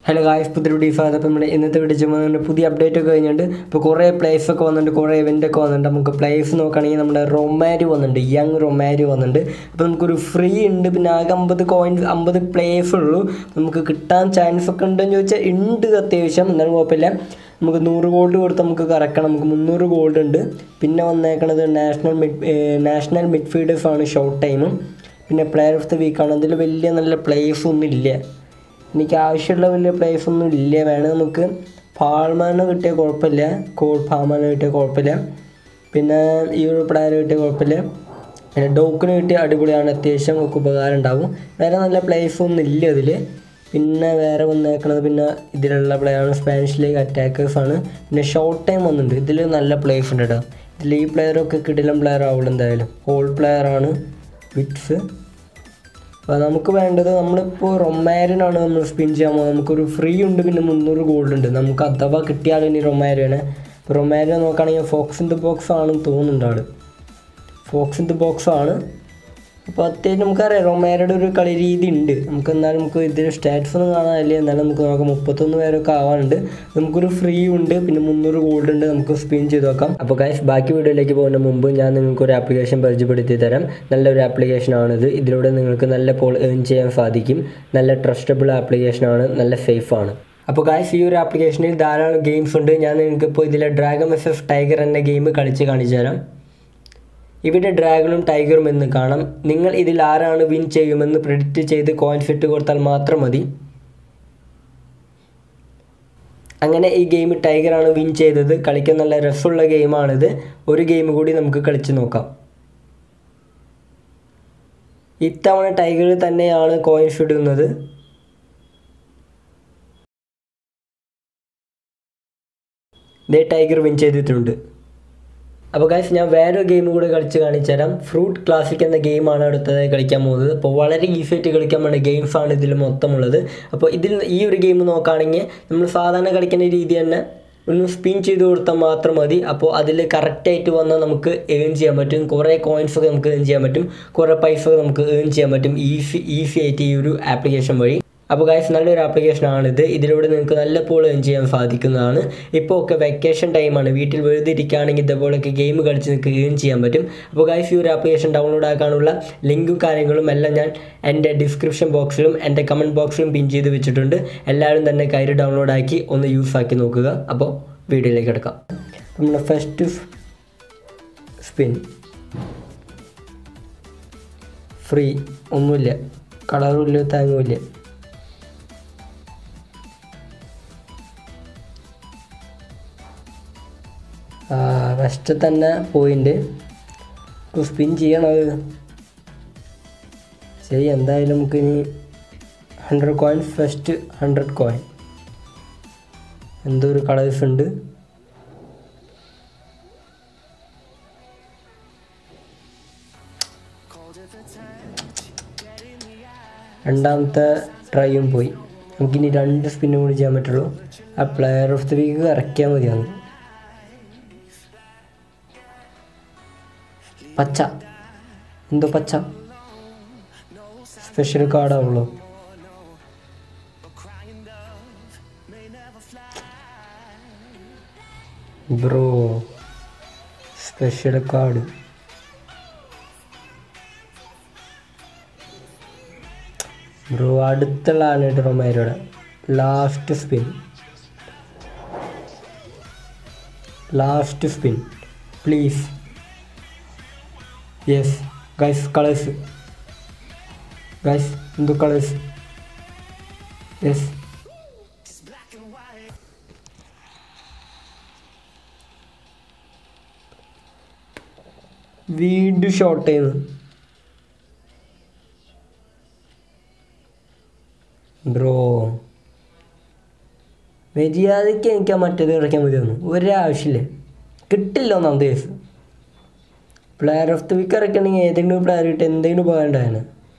hello guys പുതിയ video അപ്പോൾ നമ്മുടെ ഇന്നത്തെ വീഡിയോ ചെയ്യുമ്പോൾ പുതിയ അപ്ഡേറ്റ് ഒക്കെ കഴിഞ്ഞിട്ട് ഇപ്പോൾ കുറേ പ്ലേസ് ഒക്കെ വന്നിട്ടുണ്ട് കുറേ ഇവൻ്റ് ഒക്കെ വന്നിട്ടുണ്ട് നമുക്ക് പ്ലേസ് നോക്കുകയാണെങ്കിൽ നമ്മുടെ റൊമാരി വന്നിട്ടുണ്ട് യങ് റൊമാരി വന്നിട്ടുണ്ട് അപ്പോൾ നമുക്കൊരു ഫ്രീ ഉണ്ട് പിന്നെ ആകെ അമ്പത് കോയിൻസ് അമ്പത് പ്ലേസ് ഉള്ളൂ നമുക്ക് കിട്ടാൻ ചാൻസ് ഒക്കെ ഉണ്ടെന്ന് ചോദിച്ചാൽ ഉണ്ട് അത്യാവശ്യം എന്നാലും കുഴപ്പമില്ല നമുക്ക് നൂറ് ഗോൾഡ് കൊടുത്ത് നമുക്ക് കറക്കണം നമുക്ക് മുന്നൂറ് ഗോൾഡ് ഉണ്ട് പിന്നെ വന്നേക്കണത് നാഷണൽ മിഡ് നാഷണൽ മിഡ്ഫീൽഡേഴ്സ് ആണ് ഷോർട്ട് ടൈമും പിന്നെ പ്ലെയർ ഓഫ് ദ വീക്കാണ് അതിൽ വലിയ നല്ല പ്ലേസ് ഒന്നും ഇല്ല എനിക്ക് ആവശ്യമുള്ള വലിയ പ്ലേസ് ഒന്നും ഇല്ല വേണം നമുക്ക് ഫാൾമാനെ കിട്ടിയാൽ കുഴപ്പമില്ല കോൾ ഫാമാനെ കിട്ടിയാൽ കുഴപ്പമില്ല പിന്നെ ഈ ഒരു പ്ലെയർ കിട്ടിയാൽ കുഴപ്പമില്ല പിന്നെ ഡോക്കിന് കിട്ടിയ അടിപൊളിയാണ് അത്യാവശ്യം നമുക്ക് ഉപകാരം ഉണ്ടാവും വേറെ നല്ല പ്ലേസ് ഒന്നും ഇല്ല ഇതിൽ പിന്നെ വേറെ വന്നേക്കണത് പിന്നെ ഇതിലുള്ള പ്ലെയറാണ് സ്പാനിഷ് ലീഗ് അറ്റാക്കേഴ്സ് ആണ് പിന്നെ ഷോർട്ട് ടൈം വന്നിട്ടുണ്ട് ഇതിൽ നല്ല പ്ലേസ് ഉണ്ട് കേട്ടോ ഇതിൽ ഈ പ്ലെയറൊക്കെ കിടിലം പ്ലെയർ ആവുള്ളൂ എന്തായാലും ഹോൾ പ്ലെയറാണ് വിറ്റ്സ് അപ്പോൾ നമുക്ക് വേണ്ടത് നമ്മളിപ്പോൾ റൊമാരിനാണ് നമ്മൾ സ്പിൻ ചെയ്യാൻ പോകുന്നത് നമുക്കൊരു ഫ്രീ ഉണ്ട് പിന്നെ മുന്നൂറ് ഗോൾഡ് ഉണ്ട് നമുക്ക് അഥവാ കിട്ടിയാലും ഇനി റൊമാരിയാണ് ഇപ്പോൾ റൊമാരിനെ നോക്കുകയാണെങ്കിൽ ഫോക്സ് ഇൻ ദ ബോക്സ് ആണെന്ന് തോന്നുന്നുണ്ട് ആൾ ഫോക്സ് ഇൻ ദ ബോക്സ് ആണ് അപ്പോൾ അത്യാവശ്യം നമുക്കറിയാം റൊമാരയുടെ ഒരു കളി രീതി ഉണ്ട് നമുക്ക് എന്നാലും നമുക്ക് ഇതിൽ സ്റ്റാറ്റ്സ് ഒന്നും കാണാനില്ല എന്നാലും നമുക്ക് നോക്കാം മുപ്പത്തൊന്ന് പേരൊക്കെ ആവാനുണ്ട് നമുക്കൊരു ഫ്രീ ഉണ്ട് പിന്നെ മുന്നൂറ് ഗോൾഡ് ഉണ്ട് നമുക്ക് സ്പിൻ ചെയ്ത് നോക്കാം അപ്പോൾ ഗൈസ് ബാക്കി വീഡിയോയിലേക്ക് പോകുന്ന മുമ്പ് ഞാൻ നിങ്ങൾക്ക് ഒരു ആപ്ലിക്കേഷൻ പരിചയപ്പെടുത്തി തരാം നല്ലൊരു ആപ്ലിക്കേഷനാണിത് ഇതിലൂടെ നിങ്ങൾക്ക് നല്ല കോൾ ഏൺ ചെയ്യാൻ സാധിക്കും നല്ല ട്രസ്റ്റബിൾ ആപ്ലിക്കേഷനാണ് നല്ല സേഫ് ആണ് അപ്പോൾ ഗായ്സ് ഈ ഒരു ആപ്ലിക്കേഷനിൽ ധാരാളം ഗെയിംസ് ഉണ്ട് ഞാൻ നിങ്ങൾക്ക് ഇപ്പോൾ ഇതിലെ ഡ്രാഗൺ എസ് എഫ് ടൈഗർ എന്ന ഗെയിം കളിച്ച് കാണിച്ചു തരാം ഇവിടെ ഡ്രാഗണും ടൈഗറും എന്ന് കാണാം നിങ്ങൾ ഇതിൽ ആരാണ് വിൻ ചെയ്യുമെന്ന് പ്രെഡിക്റ്റ് ചെയ്ത് കോയിൻസ് ഇട്ട് കൊടുത്താൽ മാത്രം മതി അങ്ങനെ ഈ ഗെയിം ടൈഗറാണ് വിൻ ചെയ്തത് കളിക്കാൻ നല്ല രസമുള്ള ഗെയിമാണിത് ഒരു ഗെയിം കൂടി നമുക്ക് കളിച്ച് നോക്കാം ഇത്തവണ ടൈഗർ തന്നെയാണ് കോയിൻസ് ഇടുന്നത് ദേ ടൈഗർ വിൻ ചെയ്തിട്ടുണ്ട് അപ്പോൾ ഗൈസ് ഞാൻ വേറൊരു ഗെയിം കൂടെ കളിച്ച് കാണിച്ചു തരാം ഫ്രൂട്ട് ക്ലാസിക് എന്ന ഗെയിമാണ് അടുത്തതായി കളിക്കാൻ പോകുന്നത് അപ്പോൾ വളരെ ഈസി ആയിട്ട് കളിക്കാൻ വേണ്ട ഗെയിംസാണ് ഇതിൽ മൊത്തമുള്ളത് അപ്പോൾ ഇതിൽ ഈ ഒരു ഗെയിം നോക്കുകയാണെങ്കിൽ നമ്മൾ സാധാരണ കളിക്കുന്ന രീതി തന്നെ ഒന്ന് സ്പിൻ ചെയ്ത് കൊടുത്താൽ മാത്രം മതി അപ്പോൾ അതിൽ കറക്റ്റായിട്ട് വന്നാൽ നമുക്ക് ഏൺ ചെയ്യാൻ പറ്റും കുറേ കോയിൻസ് ഒക്കെ നമുക്ക് ഏൺ ചെയ്യാൻ പറ്റും കുറേ പൈസ ഒക്കെ നമുക്ക് ഏൺ ചെയ്യാൻ പറ്റും ഈസി ഈസി ആയിട്ട് ഈ ഒരു ആപ്ലിക്കേഷൻ വഴി അപ്പോൾ ഗൈസ് നല്ലൊരു ആപ്ലിക്കേഷനാണിത് ഇതിലൂടെ നിങ്ങൾക്ക് നല്ല പോൾ ഏൺ ചെയ്യാൻ സാധിക്കുന്നതാണ് ഇപ്പോൾ ഒക്കെ വെക്കേഷൻ ടൈമാണ് വീട്ടിൽ വെറുതെ ഇരിക്കുകയാണെങ്കിൽ ഇതേപോലെയൊക്കെ ഗെയിം കളിച്ച് നിങ്ങൾക്ക് ഏൺ ചെയ്യാൻ പറ്റും അപ്പോൾ ഗൈസ് ഈ ഒരു ആപ്ലിക്കേഷൻ ഡൗൺലോഡ് ആക്കാനുള്ള ലിങ്കും കാര്യങ്ങളും എല്ലാം ഞാൻ എൻ്റെ ഡിസ്ക്രിപ്ഷൻ ബോക്സിലും എൻ്റെ കമൻറ്റ് ബോക്സിലും പിൻ ചെയ്ത് വെച്ചിട്ടുണ്ട് എല്ലാവരും തന്നെ കയറി ഡൗൺലോഡ് ആക്കി ഒന്ന് യൂസ് ആക്കി നോക്കുക അപ്പോൾ വീഡിയോയിലേക്ക് എടുക്കാം നമ്മുടെ ഫസ്റ്റ് സ്പിൻ ഫ്രീ ഒന്നുമില്ല കളറുമില്ല താങ്ങുമില്ല ഫസ്റ്റ് തന്നെ പോയിന്റ് സ്പിൻ ചെയ്യണത് ശരി എന്തായാലും നമുക്ക് ഇനി hundred coin first hundred coin എന്തോ ഒരു കളേഴ്സ് ഉണ്ട് രണ്ടാമത്തെ ട്രൈയും പോയി നമുക്കിനി രണ്ട് സ്പിന്നും കൂടി ചെയ്യാൻ പറ്റുള്ളൂ ആ പ്ലെയർ ഓഫ് ദി വീക്ക് ഇറക്കിയാൽ മതിയാകും പച്ച എന്തോ പച്ച സ്പെഷ്യൽ കാർഡാവുള്ളൂ ബ്രോ സ്പെഷ്യൽ കാർഡ് ബ്രോ അടുത്തുള്ള ആണ് കേട്ടോ റൊമാരോടെ last spin last spin please yes guys colours guys എന്തോ കളേഴ്സ് യെസ് വീണ്ടും ഷോർട്ട് ചെയ്യുന്നു ബ്രോ മര്യാദയ്ക്ക് എനിക്ക് ആ മറ്റേത് കളിക്കാൻ മതിയായിരുന്നു ഒരാവശ്യമില്ല കിട്ടില്ല ഒന്നാമത്തെ case player of the week ഇറക്കണമെങ്കിൽ ഏതെങ്കിലും പ്ലെയർ കിട്ടി എന്തെങ്കിലും ഉപകാരമുണ്ടായാണ്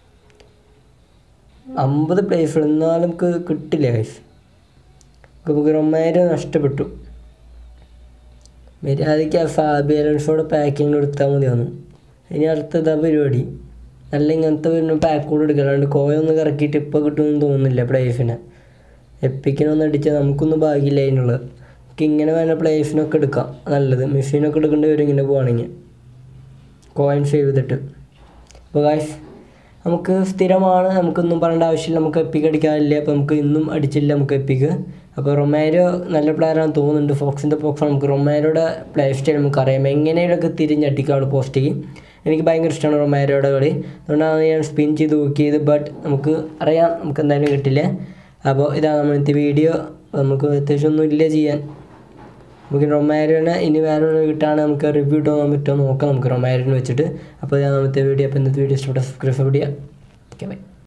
അമ്പത് പ്ലേസ് എന്നാലും നമുക്ക് കിട്ടില്ല ഗൈസ് നമുക്ക് റൊമാരോ നഷ്ടപ്പെട്ടു മര്യാദയ്ക്ക് ആ ഫാബി അലൻസോടെ പാക്കിങ് എടുത്താൽ മതിയായിരുന്നു ഇനി അടുത്തതാ പരിപാടി നല്ല ഇങ്ങനത്തെ വരുന്ന പാക്ക് കൂടെ എടുക്കുക അല്ലാണ്ട് കോയൊന്ന് കറക്കിയിട്ട് ഇപ്പോൾ കിട്ടുമെന്ന് തോന്നുന്നില്ല പ്ലേസിനെ എപ്പിക്കിനൊന്നും അടിച്ചാൽ നമുക്കൊന്നും ഭാഗ്യമില്ല അതിനുള്ളത് നമുക്ക് ഇങ്ങനെ വേണ്ട പ്ലേസിനൊക്കെ എടുക്കാം നല്ലത് മെഷീനൊക്കെ എടുക്കേണ്ടി വരും ഇങ്ങനെ പോവാണെങ്കിൽ കോയിൻ സേവ് ചെയ്തിട്ട് അപ്പോൾ ഗായ്സ് നമുക്ക് സ്ഥിരമാണ് നമുക്കൊന്നും പറയേണ്ട ആവശ്യമില്ല നമുക്ക് എപ്പിക്ക് അടിക്കാറില്ല അപ്പോൾ നമുക്ക് ഇന്നും അടിച്ചില്ല നമുക്ക് എപ്പിക്ക് അപ്പോൾ റൊമാരോ നല്ല പ്ലെയറാണെന്ന് തോന്നുന്നുണ്ട് ഫോക്സിൻ്റെ ഫോക്സ് നമുക്ക് റൊമാരോയുടെ പ്ലേ സ്റ്റൈൽ നമുക്കറിയാം എങ്ങനെയൊക്കെ തിരിഞ്ഞടിക്കാണ് പോസ്റ്റിക്ക് എനിക്ക് ഭയങ്കര ഇഷ്ടമാണ് റൊമാരോയുടെ കളി അതുകൊണ്ടാണ് ഞാൻ സ്പിൻ ചെയ്ത് നോക്കിയത് ബട്ട് നമുക്ക് അറിയാം നമുക്ക് എന്തായാലും കിട്ടില്ല അപ്പോൾ ഇതാണ് നമ്മൾ ഇന്നത്തെ വീഡിയോ നമുക്ക് അത്യാവശ്യം ഒന്നും ഇല്ല ചെയ്യാൻ നമുക്ക് റൊമാരോനെ ഇനി വേറെ കിട്ടാണ് നമുക്ക് റിവ്യൂ ഇട്ടാൻ പറ്റുമോ നോക്കാം നമുക്ക് റൊമാരോനെ വെച്ചിട്ട് അപ്പോൾ ഇതാണ് ഇന്നത്തെ വീഡിയോ അപ്പോൾ ഇന്നത്തെ വീഡിയോ ഇഷ്ടപ്പെട്ട സബ്സ്ക്രൈബ് ചെയ്യുക ഓക്കെ ബൈ